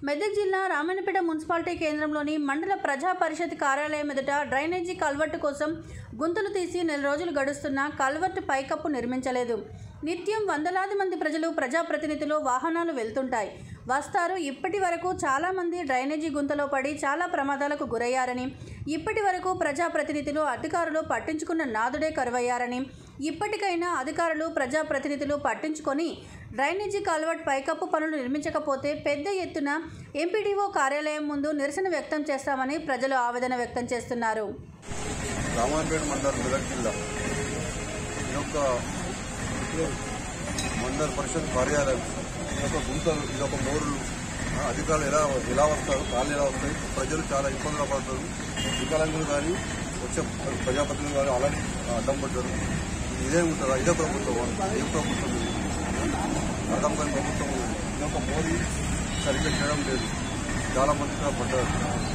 మెదక్ జిల్లా రామన్నపేట మున్సిపాలిటీ కేంద్రంలోని మండల ప్రజా పరిషత్ కార్యాలయం ఎదుట డ్రైనేజీ కల్వర్టు కోసం గుంతలు తీసి నెల రోజులు గడుస్తున్నా కల్వర్టు పైకప్పు నిర్మించలేదు నిత్యం వందలాది మంది ప్రజలు ప్రజాప్రతినిధులు వాహనాలు వెళ్తుంటాయి వస్తారు ఇప్పటి వరకు చాలామంది డ్రైనేజీ గుంతలో పడి చాలా ప్రమాదాలకు గురయ్యారని ఇప్పటి వరకు ప్రజాప్రతినిధులు అధికారులు పట్టించుకున్న నాదుడే కరువయ్యారని ఇప్పటికైనా అధికారులు ప్రజాప్రతినిధులు పట్టించుకొని డ్రైనేజీ కాల్వర్ట్ పైకప్పు పనులు నిర్మించకపోతే పెద్ద ఎత్తున ఎంపీడీఓ కార్యాలయం ముందు నిరసన వ్యక్తం చేస్తామని ప్రజలు ఆవేదన వ్యక్తం చేస్తున్నారు రామాయపేట మండలం మెదక్ జిల్లా ఈ యొక్క మండల పరిషత్ కార్యాలయం ఇదొక గుంతలు ఇదొక మోరులు ఆ, అధికారులు ఎలా ఎలా వస్తారు కాళ్ళు ఎలా వస్తాయి ప్రజలు చాలా ఇబ్బందులు పడతారు వికలాంగులు కానీ వచ్చే ప్రజాప్రతినిధులు కానీ అలానే అడ్డం పడ్డారు ఇదే ఉంటుందా ఇదే ప్రభుత్వం ఏ ప్రభుత్వం ఇది? అర్థం కాని ప్రభుత్వం ఉంది. ఇదొక మోరీ సరిగ్గా చేయడం లేదు చాలా మంది ఇక్కడ పడ్డారు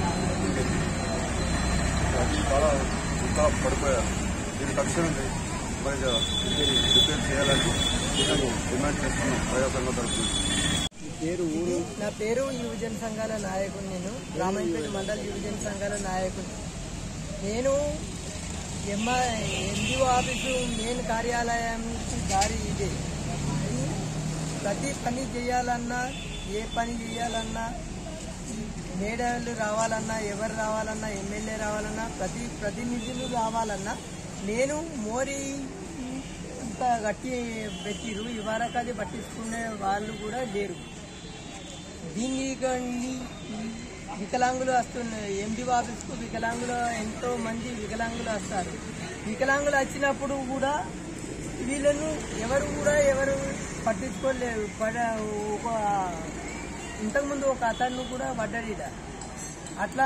అది చాలా ఇంకా పడిపోయారు దీన్ని తక్షణమే మరి దీన్ని రిపేర్ చేయాలని మేము డిమాండ్ చేస్తున్నాం ప్రజా సంఘం తరఫున నా పేరు యువజన సంఘాల నాయకుడు నేను రామాయణపేట మండల యువజన సంఘాల నాయకుడు నేను ఎంఆ ఎండిఓ ఆఫీసు మెయిన్ కార్యాలయానికి దారి ఇదే ప్రతి పని చేయాలన్నా ఏ పని చేయాలన్నా మేడలు రావాలన్నా ఎవరు రావాలన్నా ఎమ్మెల్యే రావాలన్నా ప్రతి ప్రతినిధులు రావాలన్నా నేను మోరీ ఇంత గట్టి పెట్టిరు ఇవరకు అది పట్టించుకునే వాళ్ళు కూడా లేరు దీన్ని కానీ వికలాంగులు వస్తున్నారు ఎండి ఆఫీస్కు వికలాంగులు ఎంతో మంది వికలాంగులు వస్తారు వికలాంగులు వచ్చినప్పుడు కూడా వీళ్ళను ఎవరు కూడా ఎవరు పట్టించుకోలేరు పడ ఒక ఇంతకుముందు ఒక అతను కూడా పడ్డాడు ఈడ. అట్లా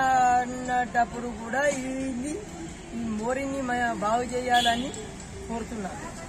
అన్నటప్పుడు కూడా ఇది మోరీని మ- బాగు చేయాలని కోరుతున్నాను